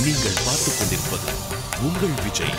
நீங்கள் பார்த்துக் கொண்டிருப்பது உங்கள் விஜய்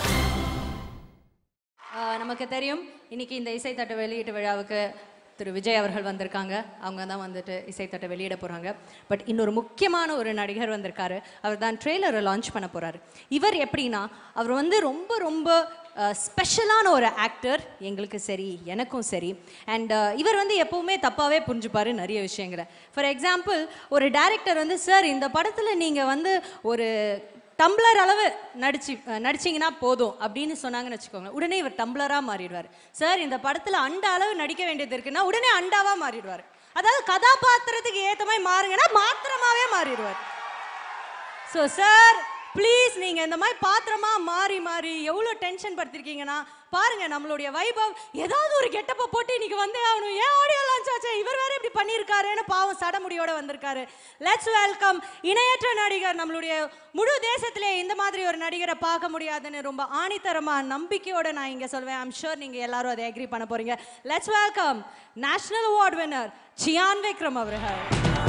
ஆஹ் நமக்கு தெரியும் இன்னைக்கு இந்த இசைத்தட்டு வெளியீட்டு விழாவுக்கு திரு விஜய் அவர்கள் வந்திருக்காங்க அவங்க தான் வந்துட்டு இசைத்தட்டை வெளியிட போகிறாங்க பட் இன்னொரு முக்கியமான ஒரு நடிகர் வந்திருக்காரு அவர் தான் ட்ரெய்லரை லான்ச் பண்ண போகிறாரு இவர் எப்படின்னா அவர் வந்து ரொம்ப ரொம்ப ஸ்பெஷலான ஒரு ஆக்டர் எங்களுக்கு சரி எனக்கும் சரி அண்ட் இவர் வந்து எப்பவுமே தப்பாகவே புரிஞ்சுப்பாரு நிறைய விஷயங்களை ஃபார் எக்ஸாம்பிள் ஒரு டைரக்டர் வந்து சார் இந்த படத்தில் நீங்கள் வந்து ஒரு டம்ளர் அளவு நடிச்சு அஹ் நடிச்சீங்கன்னா போதும் அப்படின்னு சொன்னாங்கன்னு வச்சுக்கோங்க உடனே இவர் டம்ளராக மாறிடுவார் சார் இந்த படத்தில் அண்ட அளவு நடிக்க வேண்டியது இருக்குன்னா உடனே அண்டாவாக மாறிடுவார் அதாவது கதாபாத்திரத்துக்கு ஏற்ற மாதிரி மாறுங்கன்னா மாத்திரமாவே மாறிடுவார் ஸோ சார் ப்ளீஸ் நீங்கள் இந்த மாதிரி பாத்திரமா மாறி மாறி எவ்வளோ டென்ஷன் படுத்திருக்கீங்கன்னா பாருங்க நம்மளுடைய வைபவ் ஏதாவது ஒரு கெட்டப்பை போட்டு இன்னைக்கு வந்தே ஆகணும் ஏன் ஆடியோ லான்ச் ஆச்சு இவர் வேற இப்படி பண்ணியிருக்காருன்னு பாவம் சடமுடியோட வந்திருக்காரு லெட்ஸ் வெல்கம் இணையற்ற நடிகர் நம்மளுடைய முழு தேசத்திலே இந்த மாதிரி ஒரு நடிகரை பார்க்க முடியாதுன்னு ரொம்ப ஆணித்தரமா நம்பிக்கையோட நான் இங்க சொல்வேன் ஐம் ஷூர் நீங்க எல்லாரும் அதை அக்ரி பண்ண போறீங்க let's welcome national award winner Chiyaan Vikram அவர்கள்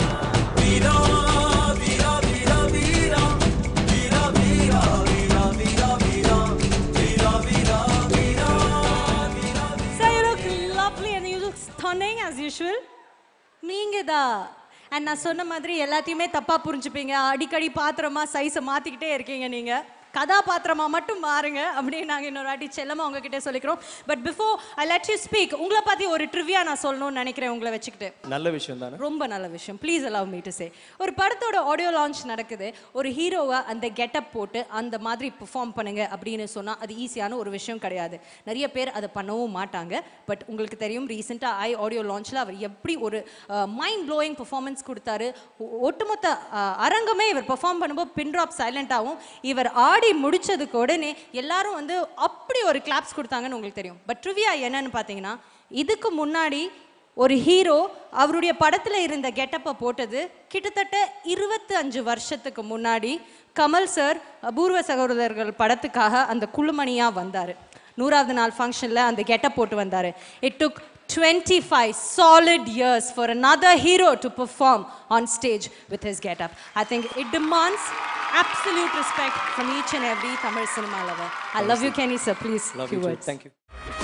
So you look lovely and you look stunning as usual. நீங்க தான் அண்ட் நான் சொன்ன மாதிரி எல்லாத்தையுமே தப்பா புரிஞ்சுப்பீங்க அடிக்கடி பாத்திரமா சைஸை மாத்திக்கிட்டே இருக்கீங்க நீங்க கதாபாத்திரமா மட்டும் மாறுங்க அப்படின்னு நாங்க இன்னொரு வாட்டி செல்லமா உங்ககிட்ட சொல்லிக்கிறோம் but before I let you speak உங்களை பத்தி ஒரு ட்ரிவியா நான் சொல்லணும்னு நினைக்கிறேன் உங்களை வச்சுக்கிட்டு நல்ல விஷயம் தானே ரொம்ப நல்ல விஷயம் please allow me to say ஒரு படத்தோட ஆடியோ லான்ச் நடக்குது ஒரு ஹீரோவை அந்த கெட்டப் போட்டு அந்த மாதிரி பெர்ஃபார்ம் பண்ணுங்க அப்படின்னு சொன்னா அது ஈஸியான ஒரு விஷயம் கிடையாது நிறைய பேர் அதை பண்ணவும் மாட்டாங்க பட் உங்களுக்கு தெரியும் ரீசெண்டாக ஐ ஆடியோ லான்ச்சில் அவர் எப்படி ஒரு மைண்ட் ப்ளோயிங் பெர்ஃபார்மன்ஸ் கொடுத்தாரு ஒ- ஒட்டுமொத்த அஹ், அரங்கமே இவர் பெர்ஃபார்ம் பண்ணும்போது பின் ட்ராப் சைலண்டாகவும் இவர் ஆடி முடிச்சதுக்கு உடனே எல்லாரும் வந்து அப்படி ஒரு கிளாப்ஸ் கொடுத்தாங்கன்னு உங்களுக்கு தெரியும் பட் ட்ரிவியா என்னன்னு பார்த்தீங்கன்னா இதுக்கு முன்னாடி ஒரு ஹீரோ அவருடைய படத்தில் இருந்த கெட்டப்பை போட்டது கிட்டத்தட்ட இருபத்தி அஞ்சு வருஷத்துக்கு முன்னாடி கமல் சார் அபூர்வ சகோதரர்கள் படத்துக்காக அந்த குழுமணியாக வந்தார் நூறாவது நாள் ஃபங்க்ஷனில் அந்த கெட்டப் போட்டு வந்தார் it took twenty five solid years for another hero to perform on stage with his getup. I think it demands absolute respect from each and every Tamil cinema lover. I love you, Kenny sir. Please, love few you words. Thank you